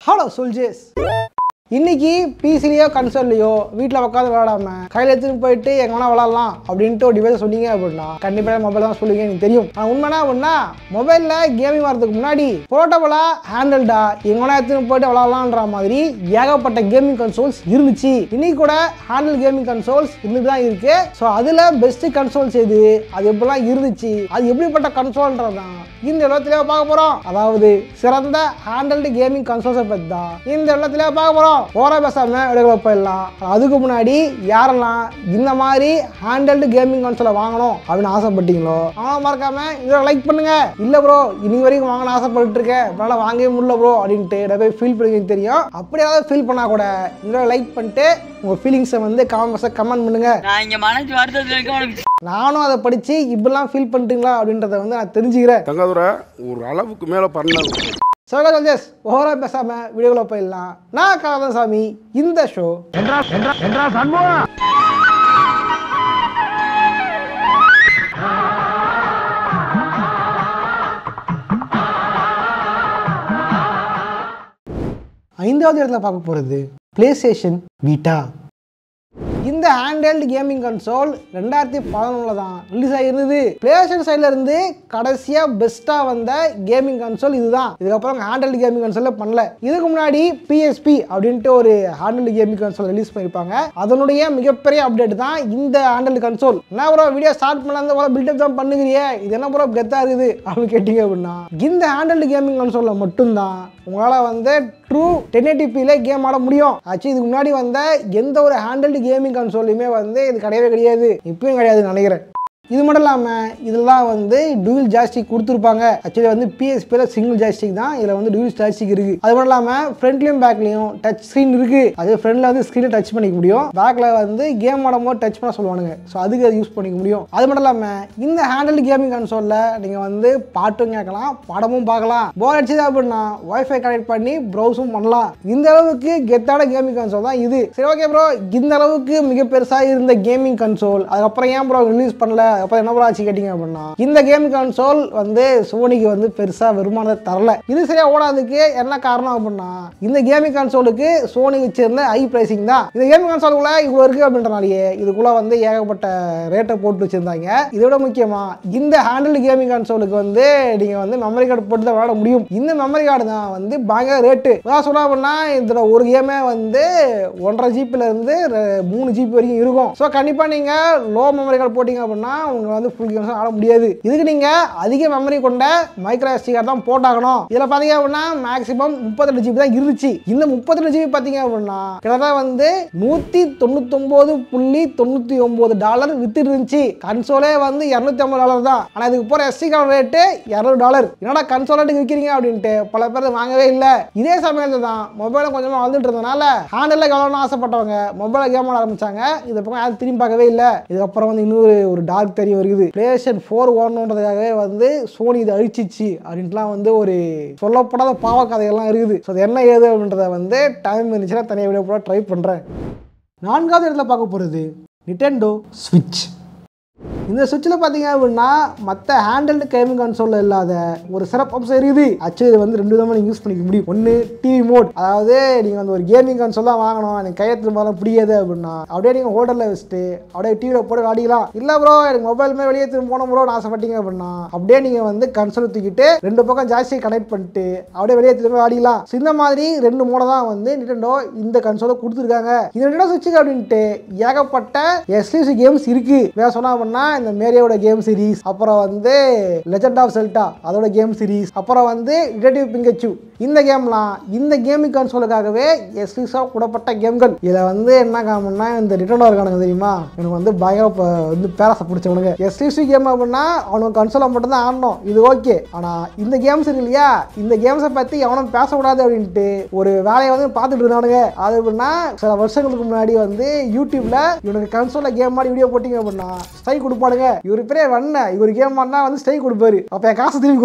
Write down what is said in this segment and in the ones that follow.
Hello soldiers இன்னைக்கு பிசிலேயோ கன்சோல்லையோ வீட்டில் உட்காந்து விளையாடாம கையில் எடுத்துட்டு போயிட்டு எங்க வேணா விளாடலாம் அப்படின்ட்டு ஒரு டிவைஸ் சொன்னீங்க அப்படின்னா கண்டிப்பாக மொபைல் தான் சொல்லுவீங்க எனக்கு தெரியும் ஆனால் உண்மைனா அப்படின்னா மொபைலில் கேமிங் வரதுக்கு முன்னாடி போர்ட்டபுளா ஹேண்டல்டா எங்க வேணா எடுத்துட்டு போயிட்டு விளாடலான்ற மாதிரி ஏகப்பட்ட கேமிங் கன்சோல்ஸ் இருந்துச்சு இன்னைக்கு கூட ஹேண்டில் கேமிங் கன்சோல்ஸ் இருந்துட்டு தான் இருக்கு ஸோ அதில் பெஸ்ட் கன்சோல்ஸ் எது அது எப்படிலாம் இருந்துச்சு அது எப்படிப்பட்ட கன்சோல்ன்றதான் இந்த இடத்துல பார்க்க போறோம் அதாவது சிறந்த ஹேண்டல்டு கேமிங் கன்சோல்ஸை பற்றி தான் இந்த இடத்துல பார்க்க போறோம் ஓர பேசாம எடுக்க போயிடலாம் அதுக்கு முன்னாடி யாரெல்லாம் இந்த மாதிரி ஹேண்டல்டு கேமிங் கன்சோலை வாங்கணும் அப்படின்னு ஆசைப்பட்டீங்களோ ஆனால் மறக்காம இதை லைக் பண்ணுங்க இல்லை ப்ரோ இனி வரைக்கும் வாங்கணும் ஆசைப்பட்டு இருக்கேன் என்னால் வாங்கவே முடியல ப்ரோ அப்படின்ட்டு நிறைய ஃபீல் பண்ணி தெரியும் அப்படி ஏதாவது ஃபீல் பண்ணா கூட இந்த லைக் பண்ணிட்டு உங்கள் ஃபீலிங்ஸை வந்து கமெண்ட் கமெண்ட் பண்ணுங்க நான் இங்க மனசு வருத்தத்துல இருக்க உனக்கு நானும் அதை படித்து இப்படிலாம் ஃபீல் பண்ணிட்டீங்களா அப்படின்றத வந்து நான் தெரிஞ்சுக்கிறேன் தங்காதுரை ஒரு அளவுக்கு மேலே பண்ண சோகா சோல்ஜர்ஸ் ஓவரா பேசாம வீடியோக்குள்ள போயிடலாம் நான் கலாதன் சாமி இந்த ஷோ ஐந்தாவது இடத்துல பார்க்க போகிறது பிளே ஸ்டேஷன் வீட்டா இந்த ஹேண்ட்ஹெல்டு கேமிங் கன்சோல் ரெண்டாயிரத்தி பதினொன்றில் தான் ரிலீஸ் ஆகிருந்தது பிளேஸ்டேஷன் சைடில் இருந்து கடைசியாக பெஸ்ட்டாக வந்த கேமிங் கன்சோல் இதுதான் இதுக்கப்புறம் ஹேண்ட்ஹெல்டு கேமிங் கன்சோலே பண்ணல இதுக்கு முன்னாடி பிஎஸ்பி அப்படின்ட்டு ஒரு ஹேண்ட்ஹெல்டு கேமிங் கன்சோல் ரிலீஸ் பண்ணியிருப்பாங்க அதனுடைய மிகப்பெரிய அப்டேட் தான் இந்த ஹேண்ட்ஹெல்டு கன்சோல் என்ன ப்ரோ வீடியோ ஸ்டார்ட் பண்ணல போல பில்டப் தான் பண்ணுகிறியே இது என்ன ப்ரோ கெத்தாக இருக்குது அப்படின்னு கேட்டிங்க அப்படின்னா இந்த ஹேண்ட்ஹெல்டு கேமிங் கன்சோலில் மட்டும்தான் உங்களால் வந்து ட்ரூ டென் எயிட்டிபியில் கேம் ஆட முடியும் ஆக்சுவலி இதுக்கு முன்னாடி வந்த எந்த ஒரு ஹேண்டல்டு கேமிங் கன்சோல்லையுமே வந்து இது கிடையவே கிடையாது இப்பயும் கிடையாதுன்னு நினைக்கிறேன் இது மட்டும் இல்லாமல் இதில் தான் வந்து டூயல் ஜாஸ்டிக் கொடுத்துருப்பாங்க ஆக்சுவலி வந்து பிஎஸ்பியில் சிங்கிள் ஜாஸ்டிக் தான் இதில் வந்து டூயல் ஜாஸ்டிக் இருக்குது அது மட்டும் இல்லாமல் ஃப்ரண்ட்லையும் பேக்லையும் டச் ஸ்க்ரீன் இருக்குது அது ஃப்ரண்ட்டில் வந்து ஸ்க்ரீனை டச் பண்ணிக்க முடியும் பேக்கில் வந்து கேம் ஆடும் போது டச் பண்ண சொல்லுவானுங்க ஸோ அதுக்கு அது யூஸ் பண்ணிக்க முடியும் அது மட்டும் இல்லாமல் இந்த ஹேண்டல் கேமிங் கன்சோலில் நீங்கள் வந்து பாட்டும் கேட்கலாம் படமும் பார்க்கலாம் போர் அடிச்சது அப்படின்னா ஒய்ஃபை கனெக்ட் பண்ணி ப்ரௌஸும் பண்ணலாம் இந்த அளவுக்கு கெத்தான கேமிங் கன்சோல் தான் இது சரி ஓகே ப்ரோ இந்த அளவுக்கு மிக பெருசாக இருந்த கேமிங் கன்சோல் அதுக்கப்புறம் ஏன் ப்ரோ ரிலீஸ் பண்ணல அப்புறம் என்ன ப்ரோ ஆச்சு கேட்டிங்க அப்படின்னா இந்த கேமிங் கன்சோல் வந்து சோனிக்கு வந்து பெருசாக வருமானத்தை தரல இது சரியாக ஓடாததுக்கு என்ன காரணம் அப்படின்னா இந்த கேமிங் கன்சோலுக்கு சோனி வச்சிருந்த ஹை பிரைசிங் தான் இந்த கேமிங் கன்சோலுக்குள்ள இவ்வளோ இருக்கு அப்படின்றனாலேயே இதுக்குள்ள வந்து ஏகப்பட்ட ரேட்டை போட்டு வச்சிருந்தாங்க இதை விட முக்கியமா இந்த ஹேண்டில் கேமிங் கன்சோலுக்கு வந்து நீங்க வந்து மெமரி கார்டு போட்டு தான் விளையாட முடியும் இந்த மெமரி கார்டு தான் வந்து பயங்கர ரேட்டு அதான் சொன்னா அப்படின்னா இதில் ஒரு கேமே வந்து ஒன்றரை ஜிபில இருந்து ரெ- மூணு ஜிபி வரைக்கும் இருக்கும் ஸோ கண்டிப்பாக நீங்க லோ மெமரி கார்டு போட்டிங்க அப்படின்னா உங்களுக்கு வந்து ஃபுல் கேம்ஸ் ஆட முடியாது இதுக்கு நீங்க அதிக மெமரி கொண்ட மைக்ரோ எஸ்டி கார்டு தான் போட்டாகணும் இதில் பார்த்தீங்க அப்படின்னா மேக்ஸிமம் முப்பத்தெட்டு ஜிபி தான் இருந்துச்சு இந்த முப்பத்தெட்டு ஜிபி பார்த்தீங்க அப்படின்னா கிட்டத்தட்ட வந்து நூற்றி தொண்ணூத்தொம்பது புள்ளி தொண்ணூற்றி ஒம்பது டாலர் வித்து இருந்துச்சு கன்சோலே வந்து இரநூத்தி ஐம்பது டாலர் தான் ஆனால் இதுக்கு போகிற எஸ்டி கார்டு ரேட்டு இரநூறு டாலர் என்னடா கன்சோலேட்டு விற்கிறீங்க அப்படின்ட்டு பல பேர் வாங்கவே இல்லை இதே சமயத்தில் தான் மொபைலும் கொஞ்சமாக வந்துட்டு இருந்தனால ஹேண்டில் கவலம்னு ஆசைப்பட்டவங்க மொபைலில் கேம் ஆட ஆரம்பிச்சாங்க இது பக்கம் யாரும் திரும்பி பார்க்கவே இல்லை இதுக்கப்புறம் வந்து இன்னொரு ஒரு டார்க் தெரிய வருது பிளேஸ்டேஷன் ஃபோர் ஓடணுன்றதுக்காகவே வந்து சோனி இதை அழிச்சிச்சு அப்படின்ட்டுலாம் வந்து ஒரு சொல்லப்படாத பாவ கதைகள்லாம் இருக்குது ஸோ அது என்ன ஏது அப்படின்றத வந்து டைம் இருந்துச்சுன்னா தனியாக வீடியோ போட ட்ரை பண்ணுறேன் நான்காவது இடத்துல பார்க்க போகிறது நிட்டெண்டோ ஸ்விட்ச் இந்த சுவிட்சில் பார்த்தீங்க அப்படின்னா மற்ற ஹேண்டல்டு கேமிங் கன்சோலில் இல்லாத ஒரு சிறப்பு அம்சம் இருக்குது ஆக்சுவலி இது வந்து ரெண்டு விதமாக நீங்கள் யூஸ் பண்ணிக்க முடியும் ஒன்று டிவி மோட் அதாவது நீங்கள் வந்து ஒரு கேமிங் கன்சோல் தான் வாங்கணும் எனக்கு கையை திரும்பாலும் பிடிக்காது அப்படின்னா அப்படியே நீங்கள் ஹோட்டலில் வச்சுட்டு அப்படியே டிவியில் போட்டு விளாடிக்கலாம் இல்லை ப்ரோ எனக்கு மொபைலுமே வெளியே திரும்ப போன ப்ரோன்னு ஆசைப்பட்டீங்க அப்படின்னா அப்படியே நீங்கள் வந்து கன்சோல் தூக்கிட்டு ரெண்டு பக்கம் ஜாஸ்தி கனெக்ட் பண்ணிட்டு அப்படியே வெளியே திரும்ப விளாடிக்கலாம் So, இந்த மாதிரி ரெண்டு மோட தான் வந்து நிட்டண்டோ இந்த கன்சோலை கொடுத்துருக்காங்க இந்த நிட்டண்டோ சுவிட்சுக்கு அப்படின்ட்டு ஏகப்பட்ட எக்ஸ்க்ளூசிவ் கேம்ஸ் இருக்கு வேற சொன்னா அப்படின்னா இந்த மேரியோட கேம் சீரிஸ் அப்புறம் வந்து லெஜெண்ட் ஆஃப் செல்டா அதோட கேம் சீரிஸ் அப்புறம் வந்து டிடெக்டிவ் பிங்கச்சு இந்த கேம்லாம் இந்த கேமிங் கன்சோலுக்காகவே எக்ஸ்க்ளூசிவாக கூடப்பட்ட கேம்கள் இதில் வந்து என்ன காமன்னா இந்த ரிட்டர்ன் இருக்கானுங்க தெரியுமா எனக்கு வந்து பயங்கர ப- வந்து பேரசை பிடிச்சவனுங்க எக்ஸ்க்ளூசிவ் கேம் அப்படின்னா அவனுக்கு கன்சோலை மட்டும் தான் ஆடணும் இது ஓகே ஆனால் இந்த கேம்ஸ் இருக்கு இல்லையா இந்த கேம்ஸை பற்றி எவனும் பேசக்கூடாது அப்படின்ட்டு ஒரு வேலையை வந்து பார்த்துட்டு இருந்தானுங்க அது எப்படின்னா சில வருஷங்களுக்கு முன்னாடி வந்து யூடியூப்ல இவனுக்கு கன்சோல்ல கேம் ஆடி வீடியோ போட்டிங்க அப்படின்னா ஸ்ட்ரைக் கொடுப்பானுங்க இவர் பேரே வண்ண இவர் கேம் ஆடினா வந்து ஸ்ட்ரைக் கொடுப்பாரு அப்போ என் காசு திருப்பி கொடுறான்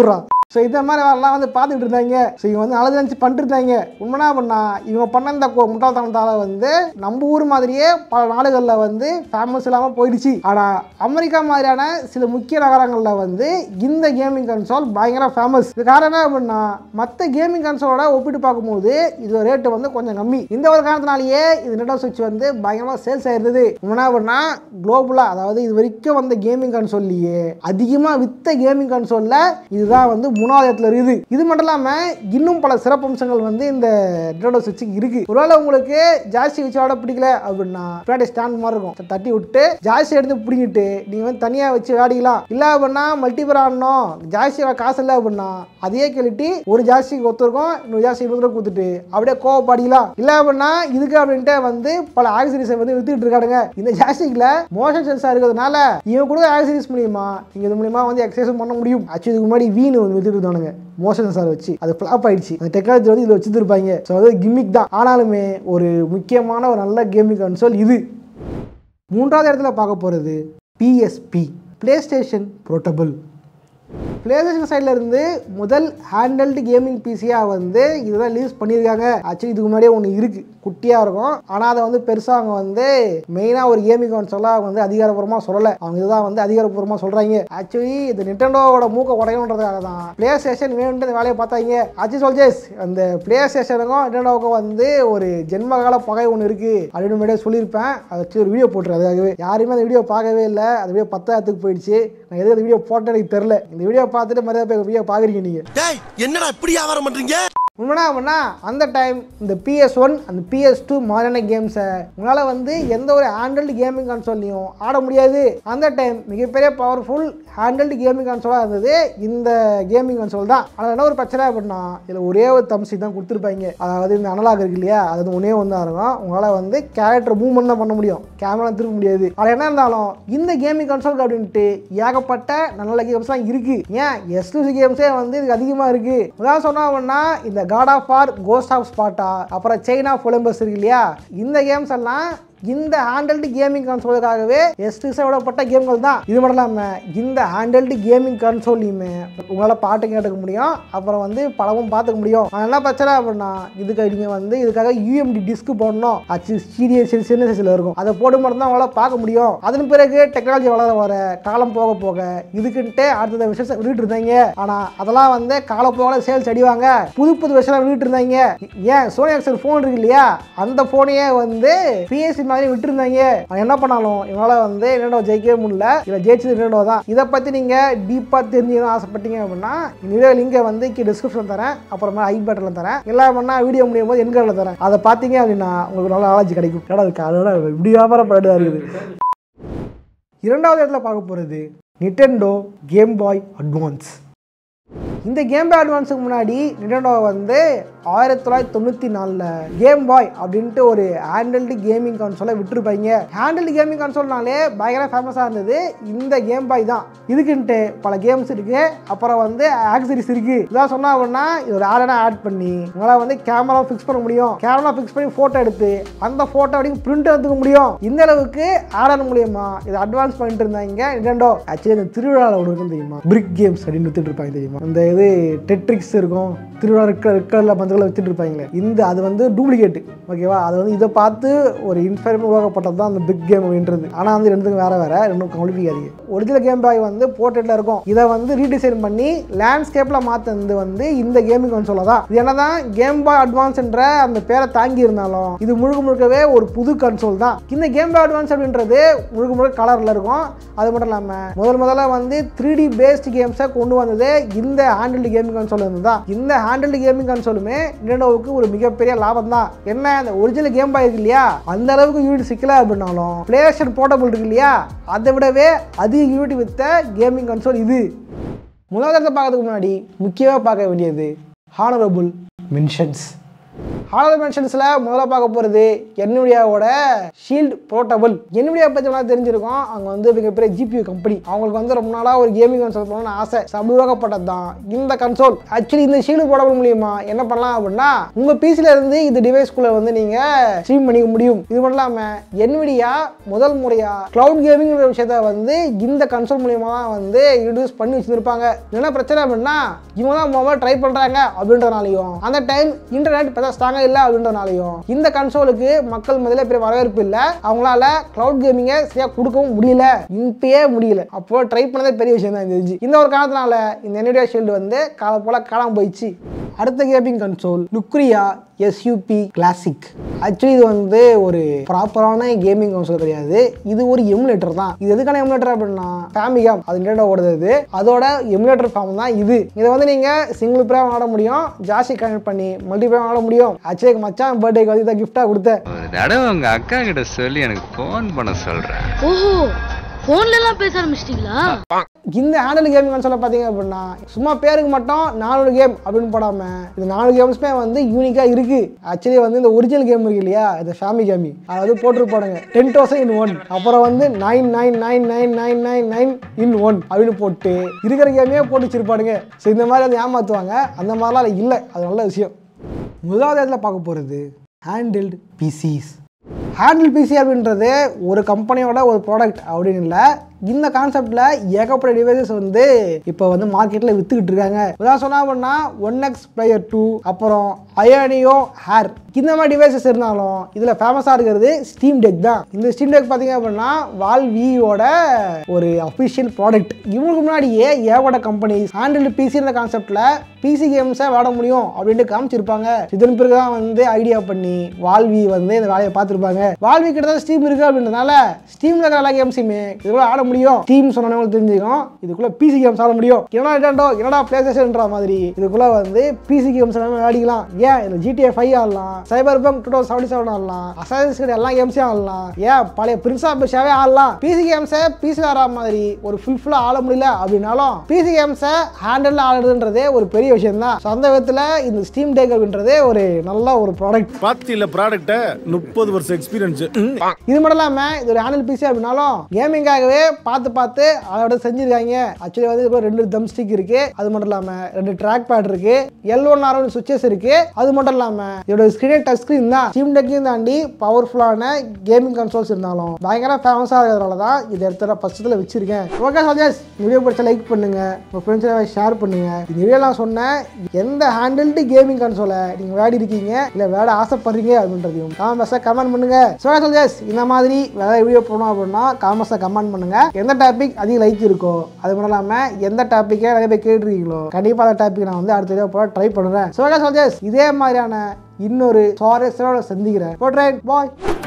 ஸோ இந்த மாதிரி வரலாம் வந்து பார்த்துட்டு இருந்தாங்க ஸோ இவங்க வந்து அழுது நினச்சி பண்ணிட்டு இருந்தாங்க உண்மைனா பண்ணா இவங்க பண்ண இந்த கொ- முட்டாள்தனத்தால வந்து நம்ம ஊர் மாதிரியே பல நாடுகளில் வந்து ஃபேமஸ் இல்லாமல் போயிடுச்சு ஆனால் அமெரிக்கா மாதிரியான சில முக்கிய நகரங்களில் வந்து இந்த கேமிங் கன்சோல் பயங்கர ஃபேமஸ் இது காரணம் என்ன அப்படின்னா மற்ற கேமிங் கன்சோலோட ஒப்பிட்டு பார்க்கும்போது இது ரேட்டு வந்து கொஞ்சம் கம்மி இந்த ஒரு காரணத்தினாலேயே இது நெட்டோ சுவிட்ச் வந்து பயங்கரமாக சேல்ஸ் ஆயிருந்தது என்ன பண்ணா குளோபலாக அதாவது இது வரைக்கும் வந்த கேமிங் கன்சோல்லையே அதிகமாக வித்த கேமிங் கன்சோலில் இதுதான் வந்து மூணாவது இடத்துல இருக்குது இது மட்டும் இல்லாமல் இன்னும் பல சிறப்பம்சங்கள் வந்து இந்த நெட்டோ சுவிட்சுக்கு இருக்கு ஒருவேளை உங்களுக்கு ஜாஸ்தி வச்சு விளாட பிடிக்கல அப்படின்னா பின்னாடி ஸ்டாண்ட் மாதிரி இருக்கும் தட்டி விட்டு ஜாஸ்தி எடுத்து பிடிங்கிட்டு நீங்கள் வந்து தனியாக வச்சு விளையாடிக்கலாம் இல்லை அப்படின்னா மல்டிபர் ஆடணும் ஜாஸ்தி காசு இல்லை அப்படின்னா அதையே கழட்டி ஒரு ஜாஸ்திக்கு ஒத்துருக்கும் இன்னொரு ஜாஸ்தி இன்னொரு கொடுத்துட்டு அப்படியே கோவப்பாடிக்கலாம் இல்லை அப்படின்னா இதுக்கு அப்படின்ட்டு வந்து பல ஆக்சரிஸை வந்து வித்துட்டு இருக்கானுங்க இந்த ஜாஸ்திக்கில் மோஷன் சென்சார் இருக்கிறதுனால இவன் கூட ஆக்சரிஸ் மூலியமா நீங்கள் இது மூலியமா வந்து எக்ஸசைஸ் பண்ண முடியும் ஆக்சுவலி இதுக்கு முன்னாடி வீணு வந்து வித்துட்டு இருந்தானுங்க மோஷன் சென்சார் வச்சு அது ஃப்ளாப் ஆயிடுச்சு அந்த டெக்னாலஜி வந்து இதில் வச்சுருப்பாங்க ஸோ அது கிம்மிக் தான் ஆனாலுமே ஒரு முக்கியமான ஒரு நல்ல கேமிங் கன்சோல் இது மூன்றாவது இடத்துல பார்க்க போகிறது PSP PlayStation portable PlayStation சைடில் இருந்து முதல் ஹேண்டல்டு கேமிங் பிசியாக வந்து இதுதான் ரிலீஸ் பண்ணியிருக்காங்க ஆக்சுவலி இதுக்கு முன்னாடியே ஒன்று இருக்குது குட்டியாக இருக்கும் ஆனால் அதை வந்து பெருசாக அவங்க வந்து மெயினாக ஒரு கேமிங் கன்சோலாக அவங்க வந்து அதிகாரப்பூர்வமாக சொல்லலை அவங்க இதுதான் வந்து அதிகாரப்பூர்வமாக சொல்கிறாங்க ஆக்சுவலி இந்த நிட்டண்டோவோட மூக்க உடையணுன்றதுக்காக தான் பிளே ஸ்டேஷன் வேணும்னு இந்த வேலையை பார்த்தாங்க ஆச்சு சொல்ஜேஸ் அந்த பிளே ஸ்டேஷனுக்கும் நிட்டண்டோவுக்கும் வந்து ஒரு ஜென்மகால பகை ஒன்று இருக்குது அப்படின்னு முன்னாடியே சொல்லியிருப்பேன் அதை வச்சு ஒரு வீடியோ போட்டுரு அதுக்காகவே யாருமே அந்த வீடியோ பார்க்கவே இல்லை அந்த வீடியோ பத்தாயிரத்துக்கு போயிடுச்சு நான் எதுக்கு அந்த வீடியோ போட்டேன்னு எனக்கு தெரில இந்த வீடியோ பார்த்துட்டு மரியாதை போய் வீடியோ பார்க்குறீங்க நீங்கள் டேய் என்னடா இப்படி வியாபாரம் பண்றீங்க உண்மைனா அப்படின்னா அந்த டைம் இந்த பிஎஸ் ஒன் அந்த பிஎஸ் டூ மாதிரியான கேம்ஸை உங்களால் வந்து எந்த ஒரு ஹேண்டல்டு கேமிங் கன்சோல்லையும் ஆட முடியாது அந்த டைம் மிகப்பெரிய பவர்ஃபுல் ஹேண்டல்டு கேமிங் கன்சோலாக இருந்தது இந்த கேமிங் கன்சோல் தான் ஆனால் என்ன ஒரு பிரச்சனை அப்படின்னா இதில் ஒரே ஒரு தம்சி தான் கொடுத்துருப்பாங்க அதாவது இந்த அனலாக் இருக்கு இல்லையா அது வந்து ஒன்றே ஒன்றா இருக்கும் உங்களால் வந்து கேரக்டர் மூவ்மெண்ட் தான் பண்ண முடியும் கேமரா திரும்ப முடியாது ஆனால் என்ன இருந்தாலும் இந்த கேமிங் கன்சோல் அப்படின்ட்டு ஏகப்பட்ட நல்ல நல்ல கேம்ஸ் தான் இருக்குது ஏன் எக்ஸ்க்ளூசிவ் கேம்ஸே வந்து இதுக்கு அதிகமாக இருக்குது உதாரணம் சொன்னா அப்படின்னா இந்த God of War Ghost of Sparta அப்புறம் செயின் ஆஃப் ஒலிம்பஸ் இருக்கு இல்லையா இந்த கேம்ஸ் எல்லாம் இந்த ஹேண்டல்டு கேமிங் கன்சோலுக்காகவே எஸ்டிஸை விடப்பட்ட கேம்கள் தான் இது மட்டும் இல்லாமல் இந்த ஹேண்டல்டு கேமிங் கன்சோல்லையுமே உங்களால் பாட்டு கேட்டுக்க முடியும் அப்புறம் வந்து படமும் பார்த்துக்க முடியும் ஆனால் என்ன பிரச்சனை அப்படின்னா இதுக்கு நீங்கள் வந்து இதுக்காக யூஎம்டி டிஸ்க் போடணும் அச்சு சீரியஸ் சின்ன சைஸில் இருக்கும் அதை போட்டு மட்டும் தான் உங்களால் பார்க்க முடியும் அதன் பிறகு டெக்னாலஜி வளர வர காலம் போக போக இதுக்குன்ட்டு அடுத்த விஷயத்தை விட்டுட்டு இருந்தாங்க ஆனால் அதெல்லாம் வந்து காலப்போக சேல்ஸ் அடிவாங்க புது புது விஷயம் விட்டுட்டு இருந்தாங்க ஏன் சோனி எக்ஸல் ஃபோன் இருக்கு இல்லையா அந்த ஃபோனையே வந்து பிஎஸ்சி மாதிரி விட்டுருந்தாங்க ஆனா என்ன பண்ணாலும் இவங்களால வந்து என்னடோ ஜெயிக்கவே முடியல இதில் ஜெயிச்சது என்னடோ தான் இதை பற்றி நீங்கள் டீப்பாக தெரிஞ்சுக்கணும் ஆசைப்பட்டீங்க அப்படின்னா இந்த வீடியோ லிங்கை வந்து கீழே டிஸ்கிரிப்ஷன் தரேன் அப்புறமா ஐ பட்டனில் தரேன் எல்லாம் பண்ணா வீடியோ முடியும் போது எண்களில் தரேன் அதை பார்த்தீங்க அப்படின்னா உங்களுக்கு நல்ல நாலேஜ் கிடைக்கும் ஏடா அதுக்கு அதோட இப்படி வியாபாரம் பண்ணிட்டு இருக்குது இரண்டாவது இடத்துல பார்க்க போகிறது நிட்டெண்டோ கேம் பாய் அட்வான்ஸ் இந்த கேம் பாய் அட்வான்ஸுக்கு முன்னாடி நிட்டெண்டோ வந்து ஆயிரத்தி தொள்ளாயிரத்தி தொண்ணூற்றி நாலில் கேம் பாய் அப்படின்ட்டு ஒரு ஹேண்டல்டு கேமிங் கன்சோலை விட்டுருப்பாங்க ஹேண்டல்டு கேமிங் கன்சோல்னாலே பயங்கர ஃபேமஸாக இருந்தது இந்த கேம் பாய் தான் இதுக்குன்ட்டு பல கேம்ஸ் இருக்கு அப்புறம் வந்து ஆக்சரிஸ் இருக்கு இதான் சொன்னா அப்படின்னா இது ஒரு ஆடனா ஆட் பண்ணி உங்களால் வந்து கேமரா ஃபிக்ஸ் பண்ண முடியும் கேமரா ஃபிக்ஸ் பண்ணி ஃபோட்டோ எடுத்து அந்த ஃபோட்டோ அப்படிங்க பிரிண்ட் எடுத்துக்க முடியும் இந்த அளவுக்கு ஆடர் மூலியமா இது அட்வான்ஸ் பண்ணிட்டு இருந்தாங்க நிட்டெண்டோ ஆக்சுவலி இந்த திருவிழாவில் ஒன்று இருக்கும் தெரியுமா பிரிக் கேம்ஸ் அப்படின்னு வித்துட்டு இருப்பாங்க தெரியுமா இந்த இது டெட்ரிக்ஸ் இருக்கும் திருவிழா இருக்க இருக்கல மஞ்சள் வச்சுட்டு இருப்பாங்களே இந்த அது வந்து டூப்ளிகேட் ஓகேவா அது வந்து இதை பார்த்து ஒரு இன்ஃபர்ம் உருவாக்கப்பட்டது தான் அந்த பிக் கேம் அப்படின்றது ஆனால் வந்து ரெண்டுக்கும் வேற வேற ரெண்டும் கவனிக்காதீங்க ஒரிஜினல் கேம் பாய் வந்து போர்ட்ரேட்டில் இருக்கும் இதை வந்து ரீடிசைன் பண்ணி லேண்ட்ஸ்கேப்பில் மாற்றினது வந்து இந்த கேமிங் கன்சோல தான் இது என்னதான் கேம் பாய் அட்வான்ஸ் என்ற அந்த பேரை தாங்கி இருந்தாலும் இது முழுக்க முழுக்கவே ஒரு புது கன்சோல் தான் இந்த கேம் பாய் அட்வான்ஸ் அப்படின்றது முழுக்க முழுக்க கலரில் இருக்கும் அது மட்டும் இல்லாமல் முதல் முதல்ல வந்து த்ரீ டி பேஸ்ட் கேம்ஸை கொண்டு வந்தது இந்த ஹேண்டில்டு கேமிங் கன்சோல் இருந்து தான் இந்த ஹேண்டில்டு கேமிங் கன்சோலுமே நிண்டோவுக்கு ஒரு மிகப்பெரிய லாபம் தான் என்ன இந்த ஒரிஜினல் கேம் பாய் இருக்கு இல்லையா அந்த அளவுக்கு யூனிட் சிக்கல அப்படின்னாலும் பிளேஸ்டேஷன் போர்ட்டபிள் இருக்கு இல்லையா அதை விடவே அதிக யூனிட் வித்த கேமிங் கன்சோல் இது முதல் இடத்தை பார்க்கறதுக்கு முன்னாடி முக்கியமாக பார்க்க வேண்டியது ஹானரபுள் மென்ஷன்ஸ் ஹாலர் மென்ஷன்ஸில் முதல்ல பார்க்க போகிறது என்னுடையாவோட ஷீல்ட் போர்ட்டபிள் என்னுடைய பற்றி நல்லா தெரிஞ்சிருக்கோம் அவங்க வந்து மிகப்பெரிய ஜிபியூ கம்பெனி அவங்களுக்கு வந்து ரொம்ப நாளாக ஒரு கேமிங் கன்சோல் பண்ணணும்னு ஆசை அப்படி உருவாக்கப்பட்டது தான் இந்த கன்சோல் ஆக்சுவலி இந்த ஷீல்டு போர்ட்டபிள் மூலியமா என்ன பண்ணலாம் அப்படின்னா உங்கள் பிசில இருந்து இந்த டிவைஸ்குள்ளே வந்து நீங்கள் ஸ்ட்ரீம் பண்ணிக்க முடியும் இது மட்டும் இல்லாமல் என்னுடைய முதல் முறையாக க்ளவுட் கேமிங்கிற விஷயத்த வந்து இந்த கன்சோல் மூலியமா தான் வந்து இன்ட்ரடியூஸ் பண்ணி வச்சிருப்பாங்க என்ன பிரச்சனை அப்படின்னா இவங்க தான் மொபைல் ட்ரை பண்ணுறாங்க அப்படின்றனாலையும் அந்த டைம் இன்டர்நெட் பெரிய ஸ்ட்ராங்காக இல்லை அப்படின்றனாலையும் இந்த கன்சோலுக்கு மக்கள் மத்தியில் பெரிய வரவேற்பு இல்லை அவங்களால க்ளவுட் கேமிங்கை சரியாக கொடுக்கவும் முடியல இப்பயே முடியல அப்போ ட்ரை பண்ணதே பெரிய விஷயம் தான் தெரிஞ்சு இந்த ஒரு காரணத்தினால இந்த என்னுடைய ஷீல்டு வந்து கால போல காணாம போயிடுச்சு அடுத்த கேமிங் கன்சோல் லுக்ரியா எஸ்யூபி கிளாசிக் ஆக்சுவலி இது வந்து ஒரு ப்ராப்பரான கேமிங் கன்சோல் கிடையாது இது ஒரு எமுலேட்டர் தான் இது எதுக்கான எமுலேட்டர் அப்படின்னா ஃபேமிகாம் அது இன்டர்நெட் ஓடுது இது. அதோட எமுலேட்டர் ஃபார்ம் தான் இது இதை வந்து நீங்கள் சிங்கிள் பிளேயர் விளாட முடியும் ஜாஸ்தி கனெக்ட் பண்ணி மல்டி பிளேயர் விளாட முடியும் ஆக்சுவலி மச்சான் பர்த்டேக்கு வந்து இதை கிஃப்டாக கொடுத்தேன் ஒரு தடவை உங்க அக்கா கிட்ட சொல்லி எனக்கு ஃபோன் பண்ண சொல்றேன் ஓஹோ போன்ல எல்லாம் பேச ஆரம்பிச்சிட்டீங்களா இந்த ஹேண்டில் கேமிங் கன்சோலை பார்த்தீங்க அப்படின்னா சும்மா பேருக்கு மட்டும் நாலு கேம் அப்படின்னு போடாமல் இந்த நாலு கேம்ஸுமே வந்து யூனிக்காக இருக்குது ஆக்சுவலி வந்து இந்த ஒரிஜினல் கேம் இருக்கு இல்லையா இந்த ஃபேமிலி கேமி அதாவது போட்டுருப்பானுங்க டென் தௌசண்ட் இன் ஒன் அப்புறம் வந்து nine nine nine nine nine nine nine in one அப்படின்னு போட்டு இருக்கிற கேமே போட்டு வச்சிருப்பானுங்க ஸோ இந்த மாதிரி வந்து ஏமாற்றுவாங்க அந்த மாதிரிலாம் அதுல இல்லை அது நல்ல விஷயம் முதலாவது இடத்துல பார்க்க போகிறது ஹேண்டில்டு பிசிஸ் ஹேண்டில் பிசி அப்படின்றது ஒரு கம்பெனியோட ஒரு ப்ராடக்ட் அப்படின்னு இல்லை இந்த கான்செப்டில் ஏகப்பட்ட டிவைசஸ் வந்து இப்போ வந்து மார்க்கெட்டில் விற்றுக்கிட்டு இருக்காங்க உதாரணம் சொன்னா அப்படின்னா ஒன் எக்ஸ் பிளேயர் டூ அப்புறம் அயனியோ ஹேர் இந்த மாதிரி டிவைசஸ் இருந்தாலும் இதில் ஃபேமஸாக இருக்கிறது ஸ்டீம் டெக் தான் இந்த ஸ்டீம் டெக் பார்த்தீங்க அப்படின்னா வால் வியோட ஒரு அஃபிஷியல் ப்ராடக்ட் இவங்களுக்கு முன்னாடியே ஏகப்பட்ட கம்பெனிஸ் ஹேண்டில் பிசின்ற கான்செப்டில் பிசி கேம்ஸை விளாட முடியும் அப்படின்ட்டு காமிச்சிருப்பாங்க இதன் பிறகு தான் வந்து ஐடியா பண்ணி வால்வி வந்து இந்த வேலையை பார்த்துருப்பாங்க வால்வி கிட்ட ஸ்டீம் இருக்கு அப்படின்றனால ஸ்டீம்ல இருக்கிற எல்லா கேம்ஸுமே இதுக்குள்ள ஆட முடியும் ஸ்டீம் சொன்னவங்களுக்கு தெரிஞ்சுக்கும் இதுக்குள்ள பிசி கேம்ஸ் ஆட முடியும் என்னடா Nintendo, என்னடா பிளே ஸ்டேஷன்ன்ற மாதிரி இதுக்குள்ள வந்து பிசி கேம்ஸ் எல்லாமே விளையாடிக்கலாம் ஏன் இதுல ஜிடிஏ ஃபைவ் ஆடலாம் Cyberpunk two thousand seventy seven ஆடலாம் அசாசிஸ் கிட்ட எல்லா கேம்ஸையும் ஆடலாம் ஏன் பழைய பிரின்ஸ் ஆஃப் பெர்ஷாவே ஆடலாம் பிசி கேம்ஸை பிசி ஆடுற மாதிரி ஒரு ஃபுல்ஃபுல்லாக ஆட முடியல அப்படின்னாலும் பிசி கேம்ஸை ஹேண்டில் ஆடுறதுன்றதே ஒரு பெரிய விஷயம் தான் அந்த விதத்தில் இந்த ஸ்டீம் டேக் அப்படின்றதே ஒரு நல்ல ஒரு ப்ராடக்ட் பாத்தியில ப்ராடக்ட்ட முப்பது வருஷம் எக்ஸ்பீரியன்ஸ் இது மட்டும் இல்லாமல் இது ஒரு ஹேண்டில் பிசி அப்படின்னாலும் கேமிங்காகவே பார்த்து பார்த்து அதோட செஞ்சிருக்காங்க ஆக்சுவலி வந்து இதுக்குள்ள ரெண்டு தம் ஸ்டிக் இருக்கு அது மட்டும் இல்லாமல் ரெண்டு ட்ராக் பேட் இருக்கு L one R one switches இருக்கு அது மட்டும் இல்லாமல் இதோட ஸ்க்ரீனே டச் ஸ்க்ரீன் தான் ஸ்டீம் டெக்கையும் தாண்டி பவர்ஃபுல்லான கேமிங் கன்சோல்ஸ் இருந்தாலும் பயங்கர ஃபேமஸாக இருக்கிறதுனால தான் இதை எடுத்து ஃபஸ்ட்டில் வச்சிருக்கேன் ஓகே சஜஸ் வீடியோ பிடிச்ச லைக் பண்ணுங்க உங்கள் ஃப்ரெண்ட்ஸை ஷேர் பண்ணுங்க இந்த வீடியோ நான் சொன்னேன் எந்த ஹேண்டில்டு கேமிங் கன்சோலை நீங்கள் விளையாடி இருக்கீங்க இல்லை விளையாட ஆசைப்படுறீங்க அப்படின்றதையும் காமெண்ட்ஸை கமெண்ட் பண்ணுங்க ஸோ சஜஸ் இந்த மாதிரி வேற வீடியோ போடணும் அப்படின்னா காமெண்ட்ஸை கமெண்ட் பண்ணுங்க எந்த டாபிக் அதிக லைக் இருக்கோ அது மட்டும் இல்லாமல் எந்த டாப்பிக்கை நிறைய பேர் கேட்டிருக்கீங்களோ கண்டிப்பாக அந்த டாபிக் நான் வந்து அடுத்த வீடியோ போட ட்ரை பண்ணுறேன் ஸோ சஜஸ் இதே மாதிரியான இன்னொரு சுவாரஸ்யமான சந்திக்கிறேன் பாய்